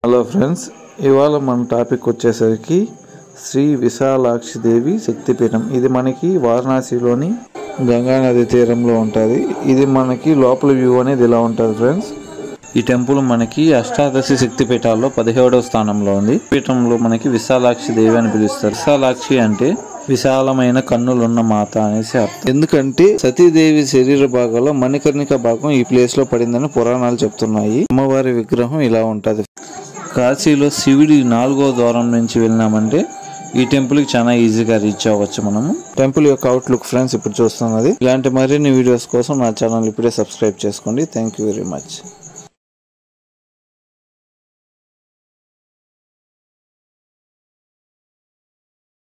hello friends ఇవాళ మన topic వచ్చేసరికి శ్రీ విశాలాక్షి దేవి శక్తిపీఠం ఇది మనకి వారణాసిలోని గంగా నది తీరంలో ఉంటుంది ఇది మనకి లోపల వ్యూ అనేది ఇలా ఉంటుంది ఫ్రెండ్స్ ఈ టెంపుల్ మనకి అష్టాదశి శక్తిపీఠాల్లో పదిహేడవ స్థానంలో ఉంది పీఠంలో మనకి విశాలాక్షి దేవి అని పిలుస్తారు విశాలాక్షి అంటే విశాలమైన కన్నులున్న మాత అనేసి అర్థం ఎందుకంటే సతీదేవి శరీర భాగంలో మణికర్ణిక భాగం ఈ ప్లేస్ లో పడిందని పురాణాలు చెప్తున్నాయి అమ్మవారి విగ్రహం ఇలా ఉంటది కాశీలో శివుడి నాలుగో ద్వారం నుంచి వెళ్ళినామంటే ఈ టెంపుల్ కి చాలా ఈజీగా రీచ్ అవ్వచ్చు మనము టెంపుల్ యొక్క అవుట్లుక్ ఫ్రెండ్స్ ఇప్పుడు చూస్తున్నది ఇలాంటి మరిన్ని వీడియోస్ కోసం నా ఛానల్ ఇప్పుడే సబ్స్క్రైబ్ చేసుకోండి థ్యాంక్ యూ వెరీ మచ్